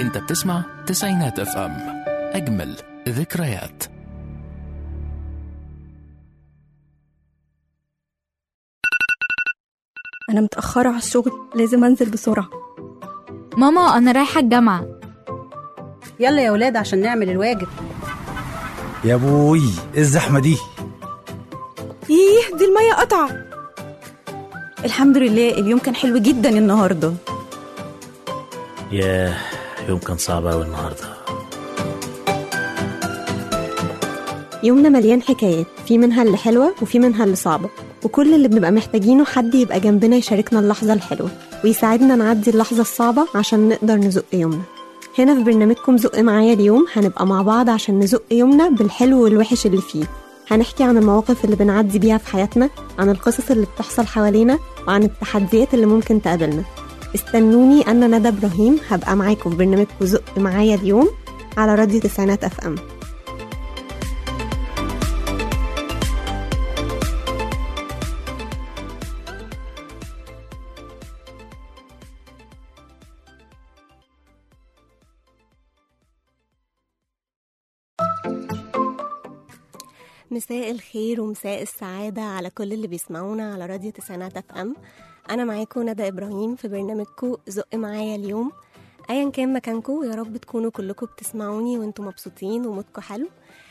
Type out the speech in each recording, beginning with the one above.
انت بتسمع تسعينات اف ام اجمل ذكريات أنا متأخرة على الشغل لازم أنزل بسرعة ماما أنا رايحة الجامعة يلا يا ولاد عشان نعمل الواجب يا بوي ايه الزحمه دي إيه دي المية قطعة الحمد لله اليوم كان حلو جدا النهاردة ياه يوم كان صعب أوي النهاردة يومنا مليان حكايات في منها اللي حلوة وفي منها اللي صعبة وكل اللي بنبقى محتاجينه حد يبقى جنبنا يشاركنا اللحظة الحلوة ويساعدنا نعدي اللحظة الصعبة عشان نقدر نزق يومنا هنا في برنامجكم زق معايا اليوم هنبقى مع بعض عشان نزق يومنا بالحلو والوحش اللي فيه هنحكي عن المواقف اللي بنعدي بيها في حياتنا عن القصص اللي بتحصل حوالينا وعن التحديات اللي ممكن تقابلنا استنوني أنا ندى إبراهيم هبقى معاكم في برنامجكم زق معايا اليوم على راديو تسعينات أف أم مساء الخير ومساء السعادة على كل اللي بيسمعونا على راديو تسعينات اف ام أنا معاكم ندى إبراهيم في برنامجكم زق معايا اليوم أيا كان مكانكم يا رب تكونوا كلكم بتسمعوني وانتم مبسوطين ومودكم حلو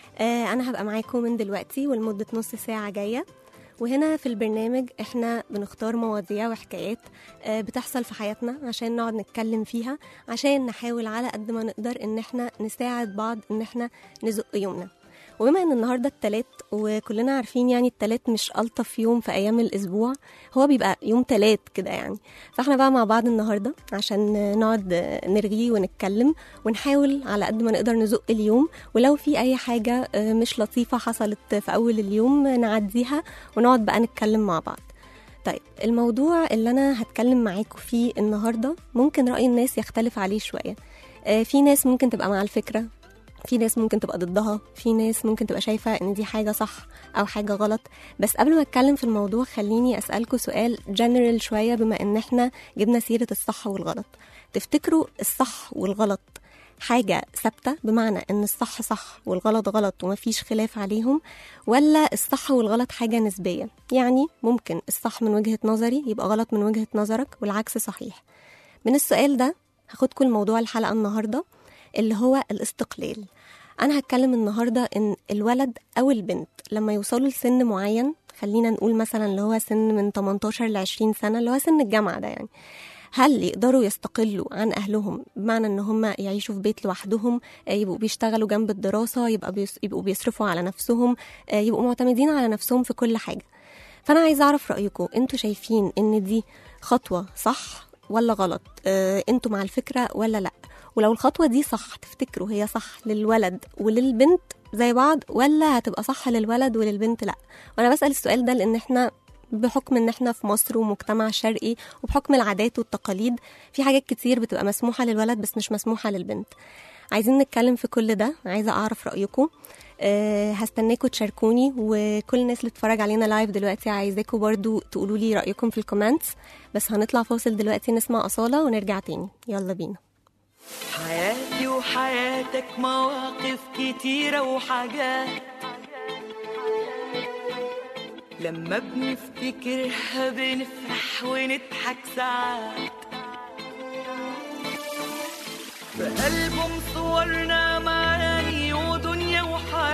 آه أنا هبقى معاكم من دلوقتي ولمدة نص ساعة جاية وهنا في البرنامج احنا بنختار مواضيع وحكايات آه، بتحصل في حياتنا عشان نقعد نتكلم فيها عشان نحاول على قد ما نقدر ان احنا نساعد بعض ان احنا نزق يومنا وبما ان النهارده التلات وكلنا عارفين يعني التلات مش الطف يوم في ايام الاسبوع هو بيبقى يوم تلات كده يعني فاحنا بقى مع بعض النهارده عشان نقعد نرغي ونتكلم ونحاول على قد ما نقدر نزق اليوم ولو في اي حاجه مش لطيفه حصلت في اول اليوم نعديها ونقعد بقى نتكلم مع بعض طيب الموضوع اللي انا هتكلم معاكم فيه النهارده ممكن راي الناس يختلف عليه شويه آه، في ناس ممكن تبقى مع الفكره في ناس ممكن تبقى ضدها في ناس ممكن تبقى شايفة ان دي حاجة صح او حاجة غلط بس قبل ما اتكلم في الموضوع خليني اسألكوا سؤال جنرال شوية بما ان احنا جبنا سيرة الصح والغلط تفتكروا الصح والغلط حاجة ثابتة بمعنى ان الصح صح والغلط غلط ومفيش خلاف عليهم ولا الصح والغلط حاجة نسبية يعني ممكن الصح من وجهة نظري يبقى غلط من وجهة نظرك والعكس صحيح من السؤال ده هاخدكم الموضوع الحلقة النهاردة اللي هو الاستقلال أنا هتكلم النهاردة إن الولد أو البنت لما يوصلوا لسن معين خلينا نقول مثلا اللي هو سن من 18 ل 20 سنة اللي هو سن الجامعة ده يعني هل يقدروا يستقلوا عن أهلهم بمعنى إن هم يعيشوا في بيت لوحدهم آه، يبقوا بيشتغلوا جنب الدراسة يبقى بيس- يبقوا بيصرفوا على نفسهم آه، يبقوا معتمدين على نفسهم في كل حاجة فأنا عايزة أعرف رأيكم أنتوا شايفين إن دي خطوة صح ولا غلط آه، أنتوا مع الفكرة ولا لأ ولو الخطوة دي صح تفتكروا هي صح للولد وللبنت زي بعض ولا هتبقى صح للولد وللبنت لا وانا بسأل السؤال ده لان احنا بحكم ان احنا في مصر ومجتمع شرقي وبحكم العادات والتقاليد في حاجات كتير بتبقى مسموحة للولد بس مش مسموحة للبنت عايزين نتكلم في كل ده عايزة اعرف رأيكم أه هستناكم تشاركوني وكل الناس اللي بتتفرج علينا لايف دلوقتي عايزاكم برضو تقولوا لي رأيكم في الكومنتس بس هنطلع فاصل دلوقتي نسمع أصالة ونرجع تاني يلا بينا حياتي وحياتك مواقف كتيرة وحاجات لما بنفتكرها بنفرح ونضحك ساعات في ألبوم صورنا معاني ودنيا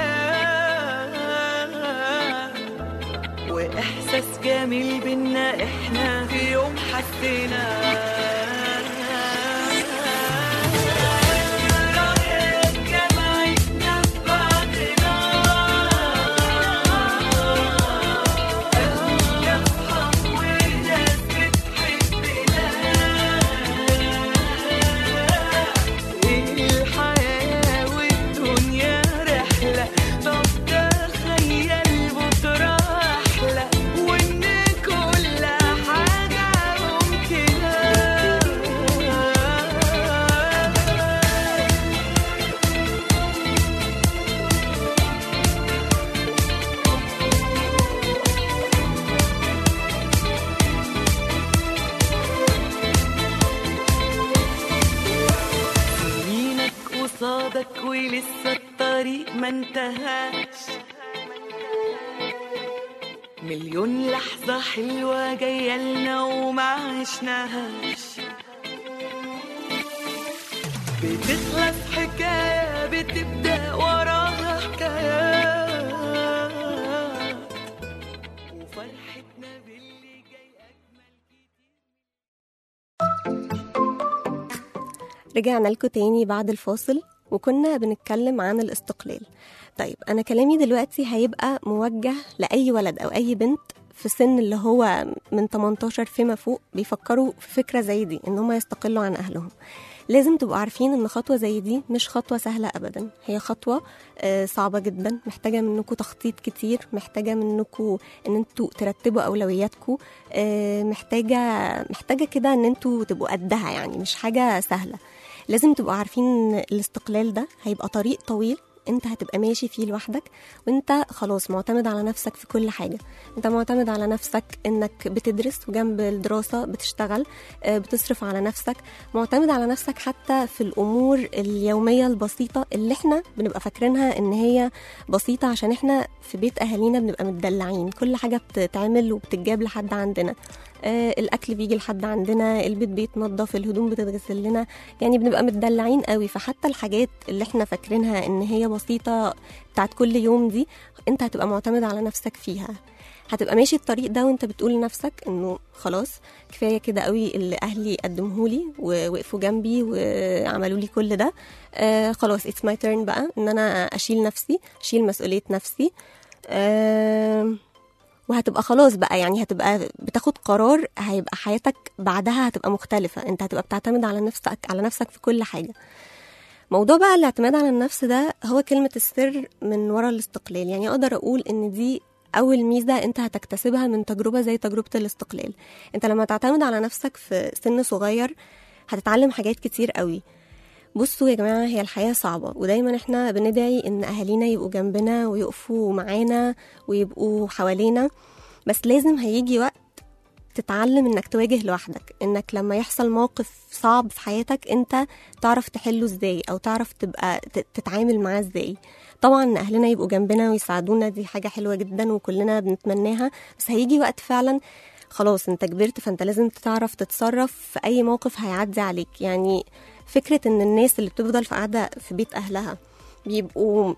وحياة وإحساس جميل بينا إحنا في يوم الحياة والدنيا رحلة طب تخيل بكرة أحلى وإن كل حاجة ممكنة لسه الطريق ما انتهاش مليون لحظة حلوة جاية لنا وما عشناهاش بتخلص حكاية بتبدأ وراها حكايات وفرحتنا باللي جاي رجعنا لكم تاني بعد الفاصل وكنا بنتكلم عن الاستقلال طيب أنا كلامي دلوقتي هيبقى موجه لأي ولد أو أي بنت في سن اللي هو من 18 فيما فوق بيفكروا في فكرة زي دي إن هم يستقلوا عن أهلهم لازم تبقوا عارفين ان خطوه زي دي مش خطوه سهله ابدا هي خطوه آه، صعبه جدا محتاجه منكم تخطيط كتير محتاجه منكم ان انتوا ترتبوا اولوياتكم آه، محتاجه محتاجه كده ان انتوا تبقوا قدها يعني مش حاجه سهله لازم تبقوا عارفين ان الاستقلال ده هيبقى طريق طويل انت هتبقى ماشي فيه لوحدك وانت خلاص معتمد على نفسك في كل حاجه انت معتمد على نفسك انك بتدرس وجنب الدراسه بتشتغل آه، بتصرف على نفسك معتمد على نفسك حتى في الامور اليوميه البسيطه اللي احنا بنبقى فاكرينها ان هي بسيطه عشان احنا في بيت اهالينا بنبقى متدلعين كل حاجه بتتعمل وبتتجاب لحد عندنا آه الاكل بيجي لحد عندنا البيت بيتنضف الهدوم بتتغسل لنا يعني بنبقى متدلعين قوي فحتى الحاجات اللي احنا فاكرينها ان هي بسيطه بتاعت كل يوم دي انت هتبقى معتمد على نفسك فيها هتبقى ماشي الطريق ده وانت بتقول لنفسك انه خلاص كفايه كده قوي اللي اهلي قدمهولي ووقفوا جنبي وعملوا لي كل ده آه خلاص اتس ماي تيرن بقى ان انا اشيل نفسي اشيل مسؤوليه نفسي آه وهتبقى خلاص بقى يعني هتبقى بتاخد قرار هيبقى حياتك بعدها هتبقى مختلفة انت هتبقى بتعتمد على نفسك على نفسك في كل حاجة موضوع بقى الاعتماد على النفس ده هو كلمة السر من ورا الاستقلال يعني اقدر اقول ان دي اول ميزة انت هتكتسبها من تجربة زي تجربة الاستقلال انت لما تعتمد على نفسك في سن صغير هتتعلم حاجات كتير قوي بصوا يا جماعة هي الحياة صعبة ودايما احنا بندعي ان اهالينا يبقوا جنبنا ويقفوا معانا ويبقوا حوالينا بس لازم هيجي وقت تتعلم انك تواجه لوحدك انك لما يحصل موقف صعب في حياتك انت تعرف تحله ازاي او تعرف تبقى ت- تتعامل معاه ازاي طبعا إن اهلنا يبقوا جنبنا ويساعدونا دي حاجة حلوة جدا وكلنا بنتمناها بس هيجي وقت فعلا خلاص انت كبرت فانت لازم تعرف تتصرف في اي موقف هيعدي عليك يعني فكرة ان الناس اللي بتفضل في قاعدة في بيت اهلها بيبقوا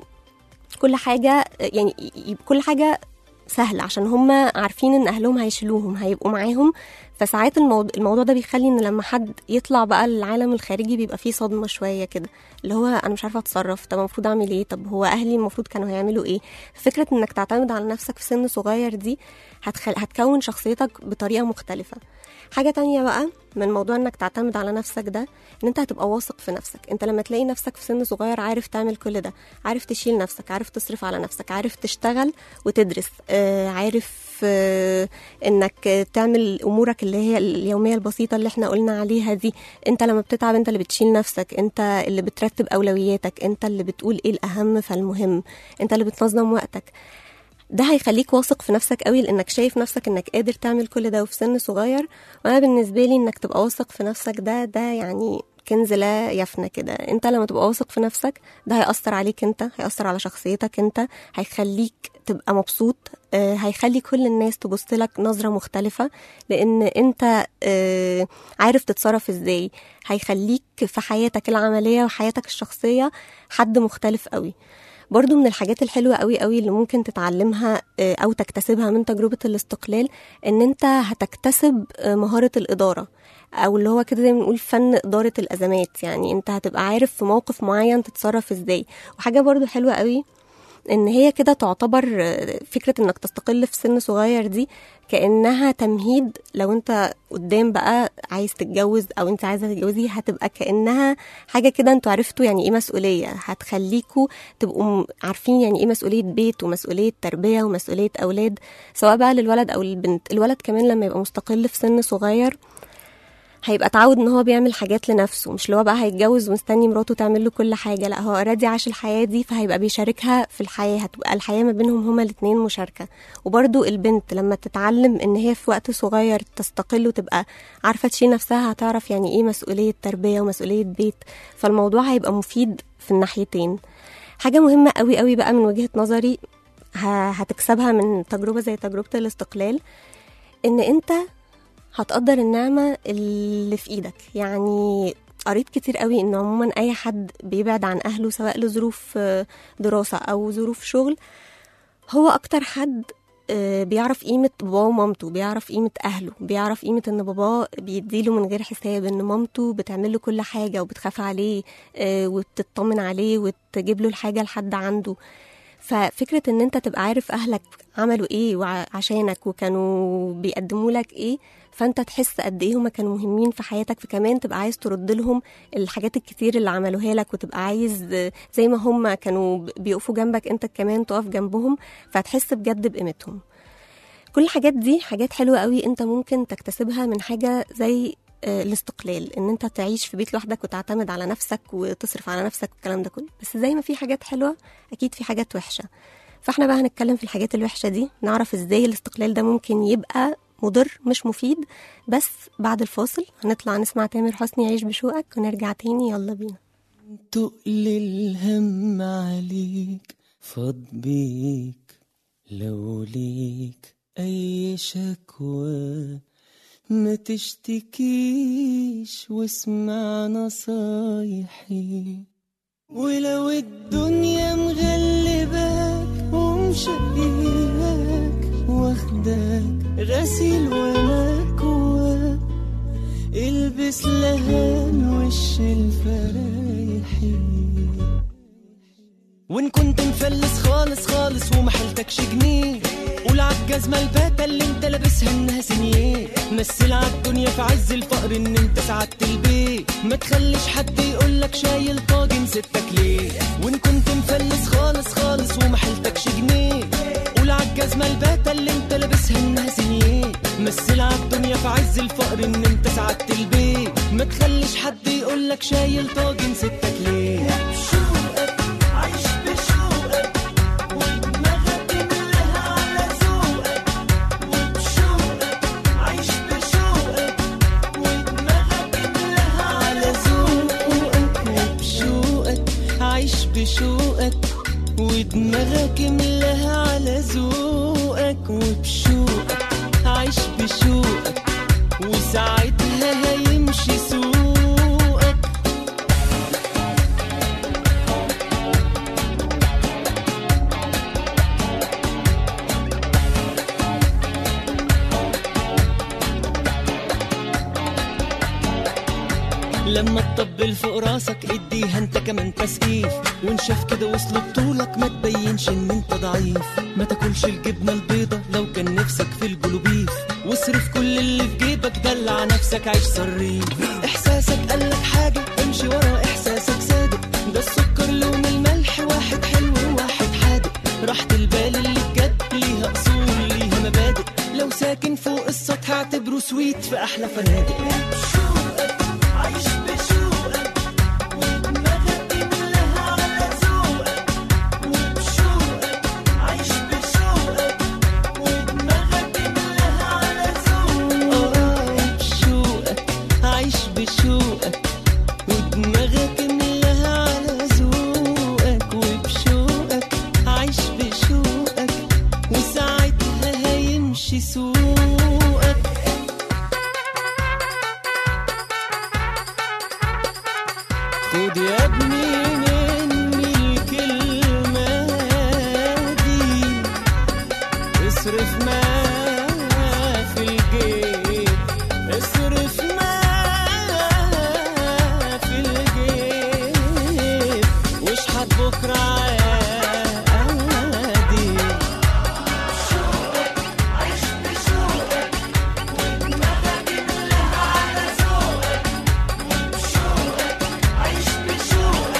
كل حاجة يعني يبقى كل حاجة سهل عشان هم عارفين ان اهلهم هيشيلوهم هيبقوا معاهم فساعات الموضوع, الموضوع ده بيخلي ان لما حد يطلع بقى للعالم الخارجي بيبقى فيه صدمه شويه كده اللي هو انا مش عارفه اتصرف طب المفروض اعمل ايه طب هو اهلي المفروض كانوا هيعملوا ايه فكره انك تعتمد على نفسك في سن صغير دي هتخل... هتكون شخصيتك بطريقه مختلفه حاجه تانية بقى من موضوع انك تعتمد على نفسك ده ان انت هتبقى واثق في نفسك انت لما تلاقي نفسك في سن صغير عارف تعمل كل ده عارف تشيل نفسك عارف تصرف على نفسك عارف تشتغل وتدرس آه عارف آه انك تعمل امورك اللي هي اليوميه البسيطه اللي احنا قلنا عليها دي انت لما بتتعب انت اللي بتشيل نفسك انت اللي بترتب اولوياتك انت اللي بتقول ايه الاهم فالمهم انت اللي بتنظم وقتك ده هيخليك واثق في نفسك قوي لانك شايف نفسك انك قادر تعمل كل ده وفي سن صغير وانا بالنسبه لي انك تبقى واثق في نفسك ده ده يعني كنز لا يفنى كده انت لما تبقى واثق في نفسك ده هيأثر عليك انت هيأثر على شخصيتك انت هيخليك تبقى مبسوط آه، هيخلي كل الناس تبص لك نظرة مختلفة لأن أنت آه، عارف تتصرف إزاي هيخليك في حياتك العملية وحياتك الشخصية حد مختلف قوي برضو من الحاجات الحلوة قوي قوي اللي ممكن تتعلمها آه، أو تكتسبها من تجربة الاستقلال إن أنت هتكتسب آه، مهارة الإدارة أو اللي هو كده زي ما بنقول فن إدارة الأزمات يعني أنت هتبقى عارف في موقف معين تتصرف إزاي وحاجة برضو حلوة قوي ان هي كده تعتبر آه، فكره انك تستقل في سن صغير دي كانها تمهيد لو انت قدام بقى عايز تتجوز او انت عايزه تتجوزي هتبقى كانها حاجه كده انتوا عرفتوا يعني ايه مسؤوليه هتخليكوا تبقوا م- عارفين يعني ايه مسؤوليه بيت ومسؤوليه تربيه ومسؤوليه اولاد سواء بقى للولد او للبنت الولد كمان لما يبقى مستقل في سن صغير هيبقى اتعود ان هو بيعمل حاجات لنفسه مش اللي هو بقى هيتجوز ومستني مراته تعمل له كل حاجه لا هو اوريدي عاش الحياه دي فهيبقى بيشاركها في الحياه هتبقى الحياه ما بينهم هما الاتنين مشاركه وبرده البنت لما تتعلم ان هي في وقت صغير تستقل وتبقى عارفه تشيل نفسها هتعرف يعني ايه مسؤوليه تربيه ومسؤوليه بيت فالموضوع هيبقى مفيد في الناحيتين حاجه مهمه قوي قوي بقى من وجهه نظري ه- هتكسبها من تجربه زي تجربه الاستقلال ان انت هتقدر النعمة اللي في ايدك يعني قريت كتير قوي ان عموما اي حد بيبعد عن اهله سواء لظروف آه، دراسة او ظروف شغل هو اكتر حد آه، بيعرف قيمة باباه ومامته بيعرف قيمة أهله بيعرف قيمة إن باباه بيديله من غير حساب إن مامته بتعمل له كل حاجة وبتخاف عليه آه، وبتطمن عليه وتجيب له الحاجة لحد عنده ففكرة ان انت تبقى عارف اهلك عملوا ايه وعشانك وكانوا بيقدموا لك ايه فانت تحس قد ايه هما كانوا مهمين في حياتك فكمان تبقى عايز ترد لهم الحاجات الكتير اللي عملوها لك وتبقى عايز زي ما هما كانوا بيقفوا جنبك انت كمان تقف جنبهم فتحس بجد بقيمتهم كل الحاجات دي حاجات حلوة قوي انت ممكن تكتسبها من حاجة زي آه، الاستقلال ان انت تعيش في بيت لوحدك وتعتمد على نفسك وتصرف على نفسك والكلام ده كله بس زي ما في حاجات حلوة اكيد في حاجات وحشة فاحنا بقى هنتكلم في الحاجات الوحشة دي نعرف ازاي الاستقلال ده ممكن يبقى مضر مش مفيد بس بعد الفاصل هنطلع نسمع تامر حسني عيش بشوقك ونرجع تاني يلا بينا تقل الهم عليك فاض بيك لو ليك أي شكوى ما تشتكيش واسمع نصايحي ولو الدنيا مغلباك ومشقياك واخداك غسيل ومكواك البس لهان وش الفرايحي وان كنت مفلس خالص خالص ومحلتكش جنيه قول عالجزمة الباتة اللي انت لابسها انها سنيه مثل عالدنيا في عز الفقر ان انت سعدت البيت ما تخليش حد يقولك شايل طاجن ستك ليه وان كنت مفلس خالص خالص ومحلتكش جنيه قول عالجزمة الباتة اللي انت لابسها انها سنيه مثل عالدنيا في عز الفقر ان انت سعدت البيت ما تخليش حد يقولك شايل طاجن ستك ليه عيش بشوقك ودماغك ملها على ذوقك وبشوقك عيش بشوقك ودماغك ملها على ذوقك وبشوقك عيش بشوقك ودماغك ملها على ذوقك وبشوقك عيش بشوقك وساعتها هيمشي سوقك لما تطبل فوق راسك اديها انت كمان تسقيف وان شاف كده وصل بطولك ما تبينش ان انت ضعيف ما تاكلش الجبنه البيضه لو كان نفسك في الجلوبيف واصرف كل اللي في جيبك دلع نفسك عيش صريف احساسك قالك حاجه امشي ورا احساسك صادق ده السكر لون الملح واحد حلو وواحد حادق راحة البال اللي بجد ليها اصول ليها مبادئ لو ساكن فوق السطح اعتبره سويت في احلى فنادق عيش بشوقك ودماغك ملها على ذوقك وبشوقك عيش بشوقك ودماغك ملها على ذوقك اه بشوقك عيش بشوقك ودماغك ملها على ذوقك وبشوقك عيش بشوقك وساعتها هيمشي سوقك خد يا ابني مني الكلمة دي اصرف ما في الجيب اصرف ما في الجيب واشحت بكرة عادي عيش بشوقك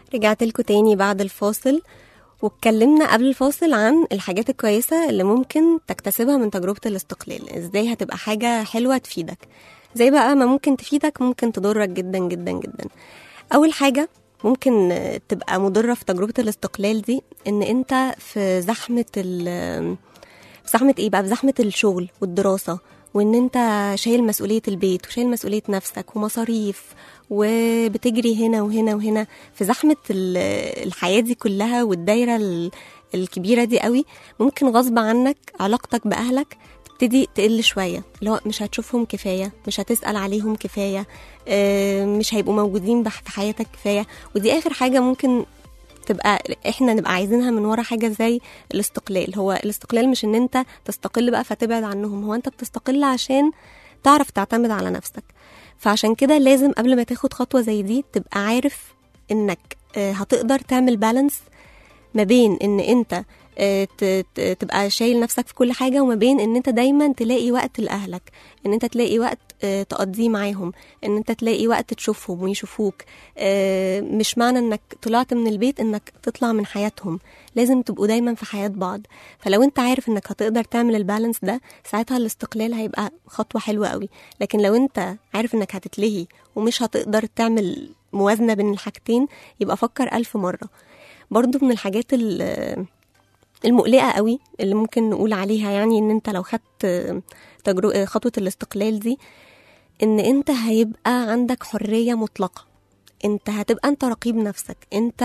رجعت لكم تاني بعد الفاصل واتكلمنا قبل الفاصل عن الحاجات الكويسة اللي ممكن تكتسبها من تجربة الاستقلال ازاي هتبقى حاجة حلوة تفيدك زي بقى ما ممكن تفيدك ممكن تضرك جدا جدا جدا أول حاجة ممكن آه، تبقى مضرة في تجربة الاستقلال دي إن أنت في زحمة ال في زحمة إيه بقى في زحمة الشغل والدراسة وإن أنت شايل مسؤولية البيت وشايل مسؤولية نفسك ومصاريف وبتجري هنا وهنا وهنا في زحمة ال- الحياة دي كلها والدايرة ال- الكبيرة دي قوي ممكن غصب عنك علاقتك بأهلك تبتدي تقل شوية اللي هو مش هتشوفهم كفاية مش هتسأل عليهم كفاية آه، مش هيبقوا موجودين بح- في حياتك كفاية ودي آخر حاجة ممكن تبقى احنا نبقى عايزينها من ورا حاجه زي الاستقلال هو الاستقلال مش ان انت تستقل بقى فتبعد عنهم هو انت بتستقل عشان تعرف تعتمد على نفسك فعشان كده لازم قبل ما تاخد خطوه زي دي تبقى عارف انك آه، هتقدر تعمل بالانس ما بين ان انت آه، ت- ت- تبقى شايل نفسك في كل حاجه وما بين ان انت دايما تلاقي وقت لاهلك ان انت تلاقي وقت آه، تقضيه معاهم ان انت تلاقي وقت تشوفهم ويشوفوك آه، مش معنى انك طلعت من البيت انك تطلع من حياتهم لازم تبقوا دايما في حياة بعض فلو انت عارف انك هتقدر تعمل البالانس ده ساعتها الاستقلال هيبقى خطوة حلوة قوي لكن لو انت عارف انك هتتلهي ومش هتقدر تعمل موازنة بين الحاجتين يبقى فكر ألف مرة برضو من الحاجات ال- المقلقة قوي اللي ممكن نقول عليها يعني ان انت لو خدت تجربة خطوة الاستقلال دي ان انت هيبقى عندك حرية مطلقة انت هتبقى انت رقيب نفسك انت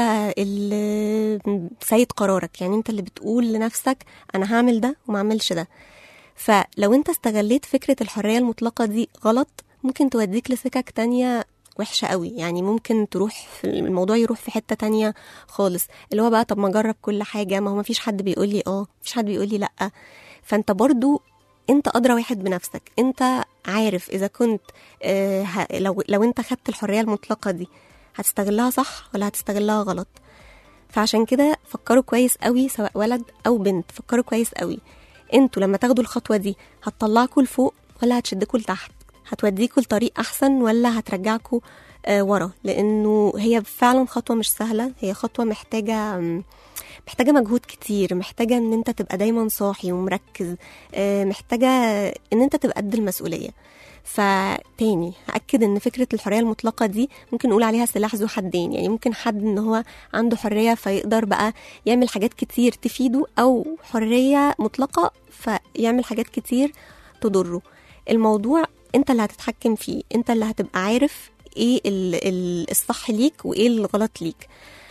اللي سيد قرارك يعني انت اللي بتقول لنفسك انا هعمل ده وما اعملش ده فلو انت استغليت فكرة الحرية المطلقة دي غلط ممكن توديك لسكك تانية وحشة قوي يعني ممكن تروح في الموضوع يروح في حتة تانية خالص اللي هو بقى طب ما اجرب كل حاجة ما هو مفيش حد بيقول لي اه مفيش حد بيقول لي لا فانت برضو انت ادرى واحد بنفسك انت عارف اذا كنت آه ه- لو لو انت خدت الحرية المطلقة دي هتستغلها صح ولا هتستغلها غلط فعشان كده فكروا كويس قوي سواء ولد او بنت فكروا كويس قوي انتوا لما تاخدوا الخطوه دي هتطلعكوا لفوق ولا هتشدكوا لتحت هتوديكوا لطريق احسن ولا هترجعكوا آه ورا لانه هي فعلا خطوه مش سهله هي خطوه محتاجه م، محتاجه مجهود كتير محتاجه ان انت تبقى دايما صاحي ومركز آه، محتاجه ان انت تبقى قد المسؤوليه فتاني هأكد ان فكرة الحرية المطلقة دي ممكن نقول عليها سلاح ذو حدين يعني ممكن حد ان هو عنده حرية فيقدر بقى يعمل حاجات كتير تفيده او حرية مطلقة فيعمل حاجات كتير تضره الموضوع انت اللي هتتحكم فيه انت اللي هتبقى عارف ايه ال- ال- الصح ليك وايه الغلط ليك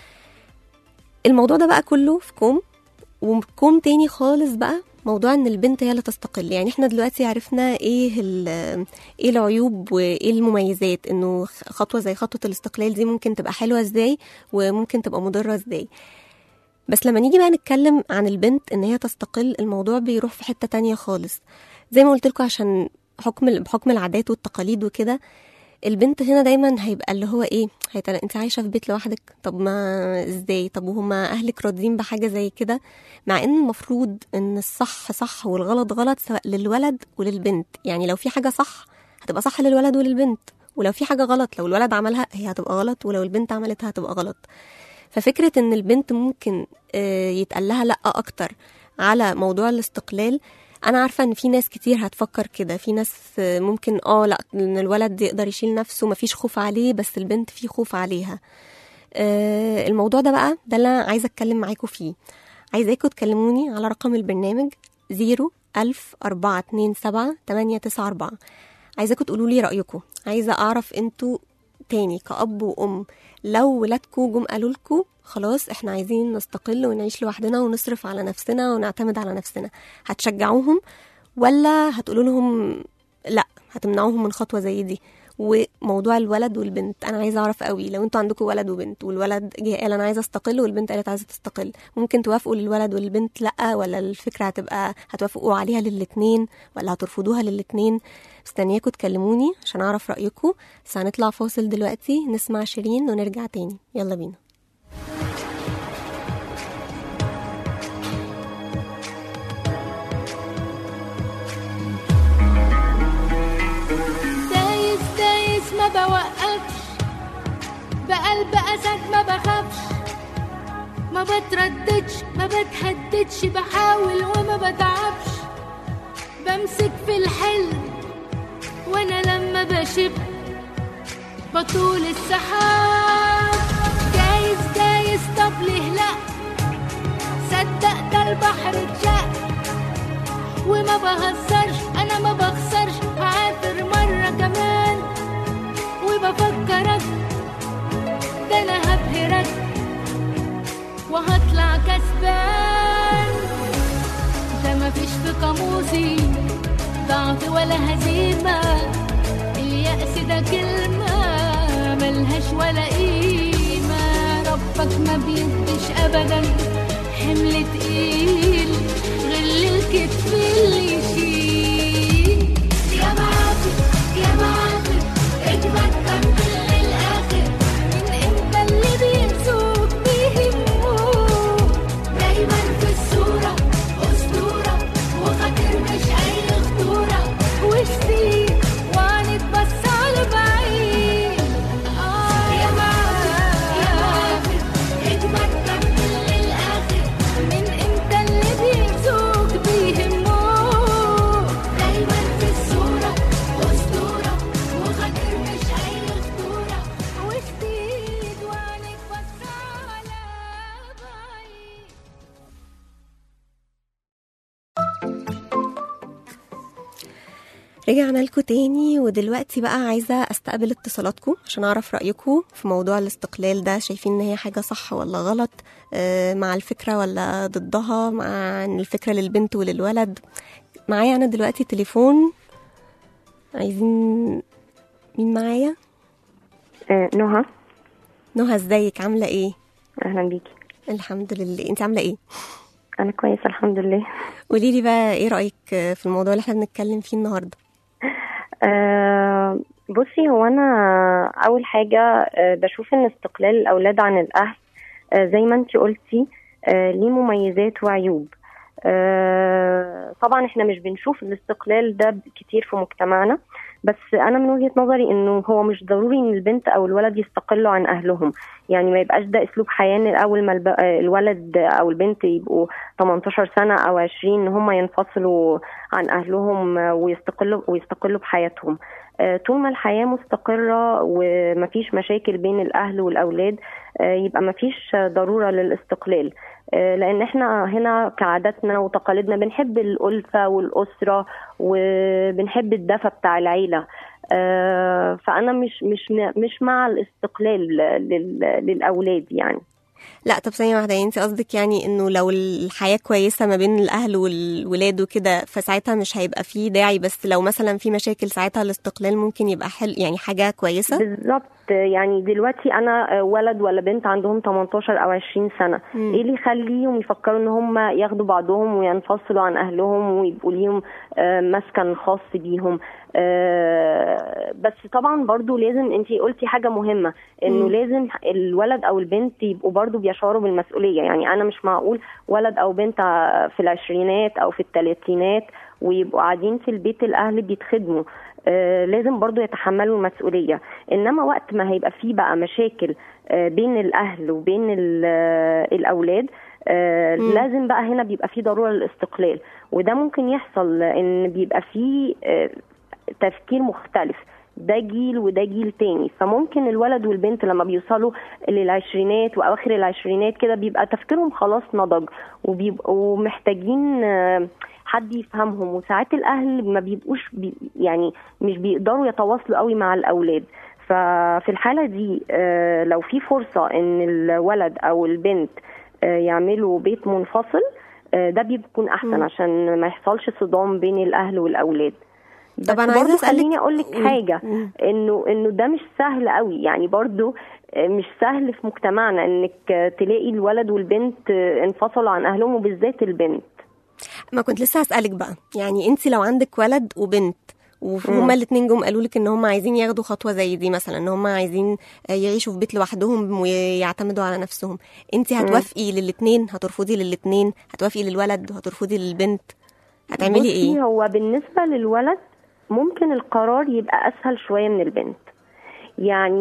الموضوع ده بقى كله في كوم وكوم تاني خالص بقى موضوع ان البنت هي اللي تستقل يعني احنا دلوقتي عرفنا ايه ال- ايه العيوب وايه المميزات انه خطوه زي خطوه الاستقلال دي ممكن تبقى حلوه ازاي وممكن تبقى مضره ازاي بس لما نيجي بقى نتكلم عن البنت ان هي تستقل الموضوع بيروح في حته تانية خالص زي ما قلت لكم عشان حكم بحكم العادات والتقاليد وكده البنت هنا دايما هيبقى اللي هو ايه هيتل... انت عايشه في بيت لوحدك طب ما ازاي طب وهما اهلك راضيين بحاجه زي كده مع ان المفروض ان الصح صح والغلط غلط سواء للولد وللبنت يعني لو في حاجه صح هتبقى صح للولد وللبنت ولو في حاجه غلط لو الولد عملها هي هتبقى غلط ولو البنت عملتها هتبقى غلط ففكره ان البنت ممكن آه، يتقال لها لا اكتر على موضوع الاستقلال انا عارفه ان في ناس كتير هتفكر كده في ناس آه، ممكن اه لا ان الولد يقدر يشيل نفسه مفيش خوف عليه بس البنت في خوف عليها آه، الموضوع ده بقى ده اللي انا عايزه اتكلم معاكم فيه عايزاكم تكلموني على رقم البرنامج زيرو ألف أربعة اتنين سبعة تمانية تسعة أربعة عايزاكم تقولوا لي رأيكم عايزة أعرف انتوا تاني كأب وأم لو ولادكم جم قالوا لكم خلاص احنا عايزين نستقل ونعيش لوحدنا ونصرف على نفسنا ونعتمد على نفسنا هتشجعوهم ولا هتقولوا لهم لا هتمنعوهم من خطوة زي دي وموضوع الولد والبنت انا عايزه اعرف قوي لو انتوا عندكم ولد وبنت والولد جه قال انا عايزه استقل والبنت قالت عايزه تستقل ممكن توافقوا للولد والبنت لا ولا الفكره هتبقى هتوافقوا عليها للاتنين ولا هترفضوها للاتنين مستنياكم تكلموني عشان اعرف رايكم بس هنطلع فاصل دلوقتي نسمع شيرين ونرجع تاني يلا بينا دايس دايس ما بوقفش بقلب أسد ما بخافش ما بترددش ما بتهددش بحاول وما بتعبش بمسك في الحلم وانا لما بشب بطول السحاب جايز جايز طب ليه لا صدق ده البحر اتشق وما بهزرش انا ما بخسرش هعافر مرة كمان وبفكرك ده انا هبهرك وهطلع كسبان ده مفيش في قاموسي ضعف ولا هزيمة اليأس ده كلمة ملهاش ولا قيمة ربك ما بيديش أبدا حمل تقيل غير الكتف اللي يشيل يا معافي يا معافي اجمد كمل للآخر من امتى اللي بينسوك بيهموك دايما في الصورة أسطورة وخاطر مش أي خطورة وشتي وعنك بس على بعيد آه يا معافي يا معافي اجمد كمل للآخر من امتى اللي بينسوك بيهموك دايما في الصورة أسطورة وخاطر مش أي خطورة وشتي وعنك بس على بعيد رجعنا لكم تاني ودلوقتي بقى عايزة استقبل اتصالاتكم عشان اعرف رأيكم في موضوع الاستقلال ده شايفين ان هي حاجة صح ولا غلط آه، مع الفكرة ولا ضدها مع إن الفكرة للبنت وللولد معايا انا دلوقتي تليفون عايزين مين معايا آه، نهى نهى ازيك عاملة ايه اهلا بيكي الحمد لله انت عاملة ايه انا كويسه الحمد لله قولي لي بقى ايه رأيك في الموضوع اللي احنا بنتكلم فيه النهاردة آه بصي هو انا اول حاجه آه بشوف ان استقلال الاولاد عن الاهل آه زي ما انتي قلتي آه ليه مميزات وعيوب آه طبعا احنا مش بنشوف الاستقلال ده كتير في مجتمعنا بس انا من وجهه نظري انه هو مش ضروري ان البنت او الولد يستقلوا عن اهلهم يعني ما يبقاش ده اسلوب حياه ان اول ما الب- آه، الولد او البنت يبقوا 18 سنه او 20 ان هم ينفصلوا عن اهلهم آه، ويستقلوا ويستقلوا بحياتهم آه، طول ما الحياه مستقره ومفيش مشاكل بين الاهل والاولاد آه، يبقى مفيش آه، ضروره للاستقلال آه، لان احنا هنا كعاداتنا وتقاليدنا بنحب الالفه والاسره وبنحب الدفى بتاع العيله آه، فانا مش مش مش مع الاستقلال لل- للاولاد يعني لا طب ثانية واحدة يعني انت قصدك يعني انه لو الحياة كويسة ما بين الاهل والولاد وكده فساعتها مش هيبقى فيه داعي بس لو مثلا في مشاكل ساعتها الاستقلال ممكن يبقى حل يعني حاجة كويسة بالظبط يعني دلوقتي انا ولد ولا بنت عندهم 18 او 20 سنه مم. ايه اللي يخليهم يفكروا ان هم ياخدوا بعضهم وينفصلوا عن اهلهم ويبقوا ليهم آه، مسكن خاص بيهم آه، بس طبعا برضو لازم انت قلتي حاجه مهمه انه مم. لازم الولد او البنت يبقوا برضو بيشعروا بالمسؤوليه يعني انا مش معقول ولد او بنت ع- في العشرينات او في الثلاثينات ويبقوا قاعدين في البيت الاهل بيتخدموا آه، لازم برضو يتحملوا المسؤولية إنما وقت ما هيبقى فيه بقى مشاكل آه، بين الأهل وبين ال- آه، الأولاد آه، مم. لازم بقى هنا بيبقى فيه ضرورة للاستقلال وده ممكن يحصل إن بيبقى فيه آه، تفكير مختلف ده جيل وده جيل تاني فممكن الولد والبنت لما بيوصلوا للعشرينات واواخر العشرينات كده بيبقى تفكيرهم خلاص نضج وبيبقوا محتاجين آه، حد يفهمهم وساعات الاهل ما بيبقوش بي يعني مش بيقدروا يتواصلوا قوي مع الاولاد ففي الحاله دي آه، لو في فرصه ان الولد او البنت آه، يعملوا بيت منفصل آه، ده بيكون احسن مم. عشان ما يحصلش صدام بين الاهل والاولاد طب بس أنا عايزة برضو أسألك- خليني اقول لك مم. حاجه مم. انه انه ده مش سهل قوي يعني برضو آه، مش سهل في مجتمعنا انك آه، تلاقي الولد والبنت آه، انفصلوا عن اهلهم وبالذات البنت ما كنت لسه هسألك بقى يعني انت لو عندك ولد وبنت وهما مم. الاتنين جم قالوا لك ان هم عايزين ياخدوا خطوه زي دي مثلا ان هم عايزين يعيشوا في بيت لوحدهم ويعتمدوا على نفسهم انت هتوافقي للاتنين هترفضي للاتنين هتوافقي للولد وهترفضي للبنت هتعملي بصي ايه هو بالنسبه للولد ممكن القرار يبقى اسهل شويه من البنت يعني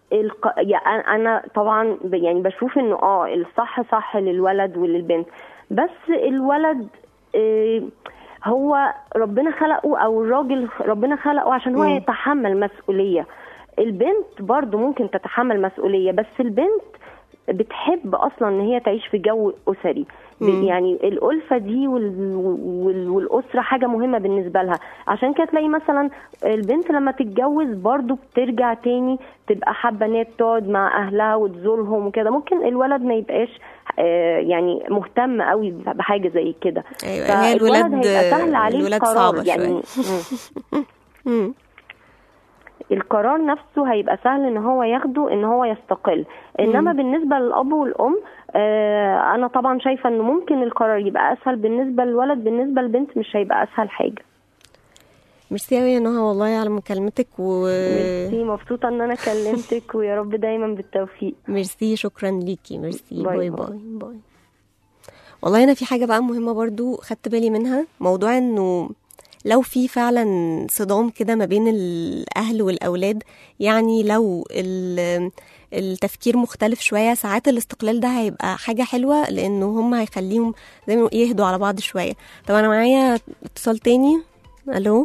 الق... يعني انا طبعا ب- يعني بشوف انه اه الصح صح للولد وللبنت بس الولد آه، هو ربنا خلقه او الراجل ربنا خلقه عشان هو مم. يتحمل مسؤوليه البنت برضو ممكن تتحمل مسؤوليه بس البنت بتحب اصلا ان هي تعيش في جو اسري ب- مم. يعني الالفه دي وال... وال... والاسره حاجه مهمه بالنسبه لها عشان كده تلاقي مثلا البنت لما تتجوز برضو بترجع تاني تبقى حابه ان هي تقعد مع اهلها وتزورهم وكده ممكن الولد ما يبقاش آه، يعني مهتم قوي بحاجه زي كده ايوه هي فالولد الولاد هيبقى سهل عليه الولاد القرار صعبه يعني شويه مم. مم. القرار نفسه هيبقى سهل ان هو ياخده ان هو يستقل انما مم. بالنسبه للاب والام آه انا طبعا شايفه ان ممكن القرار يبقى اسهل بالنسبه للولد بالنسبه للبنت مش هيبقى اسهل حاجه ميرسي قوي يا نهى والله على مكالمتك و ميرسي مبسوطه ان انا كلمتك ويا رب دايما بالتوفيق ميرسي شكرا ليكي ميرسي باي باي باي باي والله انا في حاجه بقى مهمه برضو خدت بالي منها موضوع انه لو في فعلا صدام كده ما بين الاهل والاولاد يعني لو ال- التفكير مختلف شويه ساعات الاستقلال ده هيبقى حاجه حلوه لانه هم هيخليهم زي ما بيقولوا يهدوا على بعض شويه طب انا معايا اتصال تاني الو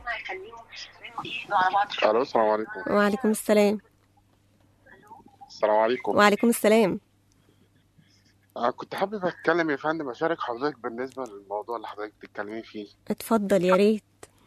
الو السلام عليكم وعليكم السلام السلام عليكم وعليكم السلام آه كنت حابب اتكلم يا فندم اشارك حضرتك بالنسبه للموضوع اللي حضرتك بتتكلمي فيه اتفضل يا ريت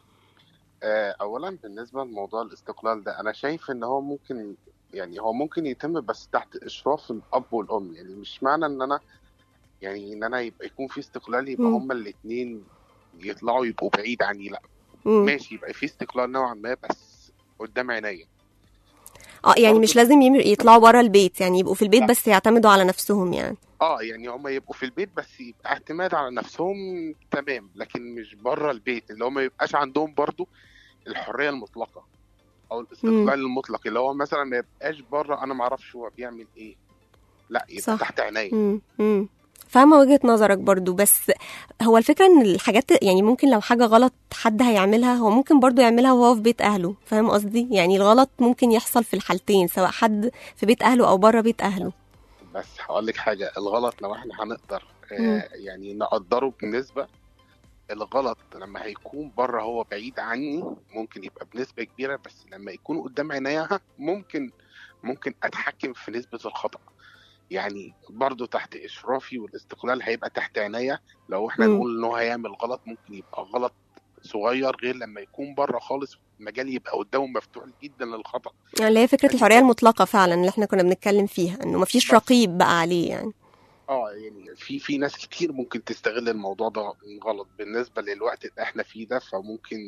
آه اولا بالنسبه لموضوع الاستقلال ده انا شايف ان هو ممكن يعني هو ممكن يتم بس تحت اشراف الاب والام يعني مش معنى ان انا يعني ان انا يبقى يكون في استقلال يبقى مم. هما الاثنين يطلعوا يبقوا بعيد عني لا مم. ماشي يبقى في استقلال نوعا ما بس قدام عينيا اه يعني برضو- مش لازم يم- يطلعوا بره البيت يعني يبقوا في البيت لا. بس يعتمدوا على نفسهم يعني اه يعني هم يبقوا في البيت بس يبقى اعتماد على نفسهم تمام لكن مش بره البيت اللي هو ما يبقاش عندهم برضو الحريه المطلقه او الاستقلال المطلق اللي هو مثلا ما يبقاش بره انا ما اعرفش هو بيعمل ايه لا يبقى صح. تحت عينيا مم. مم. فاهمة وجهة نظرك برضو بس هو الفكرة ان الحاجات يعني ممكن لو حاجة غلط حد هيعملها هو ممكن برضو يعملها وهو في بيت اهله فاهم قصدي يعني الغلط ممكن يحصل في الحالتين سواء حد في بيت اهله او بره بيت اهله بس هقول لك حاجه الغلط لو احنا هنقدر مم. آه يعني نقدره بنسبه الغلط لما هيكون بره هو بعيد عني ممكن يبقى بنسبه كبيره بس لما يكون قدام عينيا ممكن ممكن اتحكم في نسبه الخطا يعني برضو تحت اشرافي والاستقلال هيبقى تحت عينيا لو احنا مم. نقول ان هو هيعمل غلط ممكن يبقى غلط صغير غير لما يكون بره خالص المجال يبقى قدامه مفتوح جدا للخطا يعني اللي هي فكرة الحرية المطلقة فعلا اللي احنا كنا بنتكلم فيها انه مفيش بس. رقيب بقى عليه يعني اه يعني في في ناس كتير ممكن تستغل الموضوع ده غلط بالنسبه للوقت اللي احنا فيه ده فممكن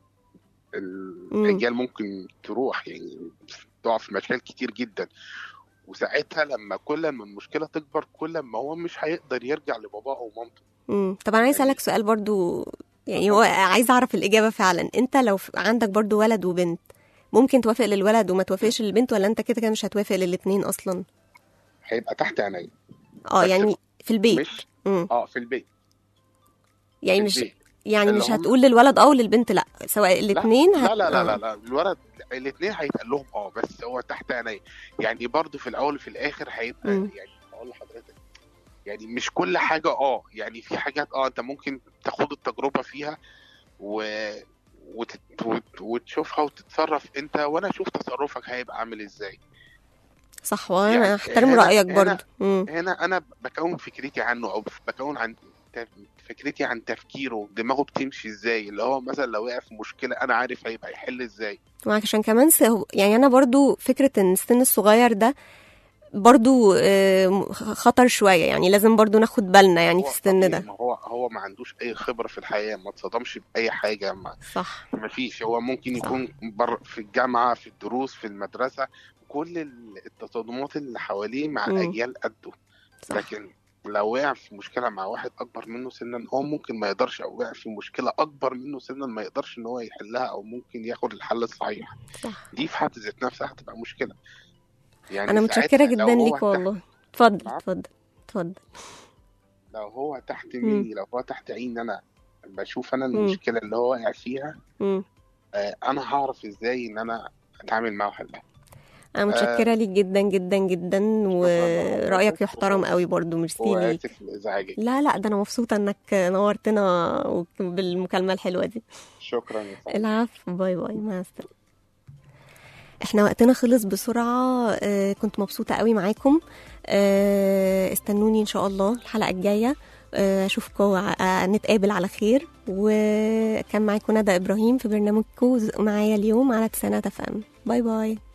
الاجيال ممكن تروح يعني تقع في مشاكل كتير جدا وساعتها لما كل ما المشكله تكبر كل ما هو مش هيقدر يرجع لباباه او مامته امم طب انا عايز اسالك سؤال برضو يعني هو عايز اعرف الاجابه فعلا انت لو ف- عندك برضو ولد وبنت ممكن توافق للولد وما توافقش للبنت ولا انت كده كده مش هتوافق للاتنين اصلا هيبقى تحت عينيا اه بس يعني في البيت مش امم اه في البيت يعني في مش البيت. يعني اللي مش هم- هتقول للولد اه وللبنت لا سواء الاتنين لا هت... لا لا آه. لا, لا. الولد الاثنين هيبقى لهم اه بس هو تحت عينيا يعني برضو في الاول وفي الاخر هيبقى مم. يعني اقول لحضرتك يعني مش كل حاجه اه يعني في حاجات اه انت ممكن تاخد التجربه فيها و وت... وت... وتشوفها وتتصرف انت وانا اشوف تصرفك هيبقى عامل ازاي صح وانا يعني احترم هنا- رايك هنا- برضو امم هنا انا بكون فكرتي عنه او بكون عن تف- فكرتي عن تفكيره دماغه بتمشي ازاي اللي هو مثلا لو وقع في مشكله انا عارف هيبقى يحل ازاي وعشان كمان س... يعني انا برضو فكره ان السن الصغير ده برضو آه، خطر شويه يعني لازم برضو ناخد بالنا يعني هو في السن طبيعي، ده ما هو هو ما عندوش اي خبره في الحياه ما اتصدمش باي حاجه ما, صح ما فيش هو ممكن صح. يكون بر في الجامعه في الدروس في المدرسه كل ال- التصادمات اللي حواليه مع مم. اجيال قده صح لكن لو وقع في مشكله مع واحد اكبر منه سنا هو ممكن ما يقدرش او وقع في مشكله اكبر منه سنا ما يقدرش ان هو يحلها او ممكن ياخد الحل الصحيح صح دي في حد ذات نفسها هتبقى مشكله يعني انا ساعتها متشكره لو جدا هو ليك تحت- والله اتفضل نعم. اتفضل اتفضل لو هو تحت مم. مني لو هو تحت عيني انا بشوف انا مم. المشكله اللي هو واقع فيها مم. آه، انا هعرف ازاي ان انا اتعامل معاه واحلها انا متشكره ليك جدا جدا جدا ورايك يحترم قوي برضو ميرسي ليك واسف لازعاجك لا لا ده انا مبسوطه انك نورتنا وك- بالمكالمه الحلوه دي شكرا يا فندم. العفو باي باي مع السلامه احنا وقتنا خلص بسرعه آه، كنت مبسوطه قوي معاكم آه، استنوني ان شاء الله الحلقه الجايه آه، اشوفكم ع- آه، نتقابل على خير وكان معاكم ندى ابراهيم في برنامجكم معايا اليوم على تسعينات اف ام باي باي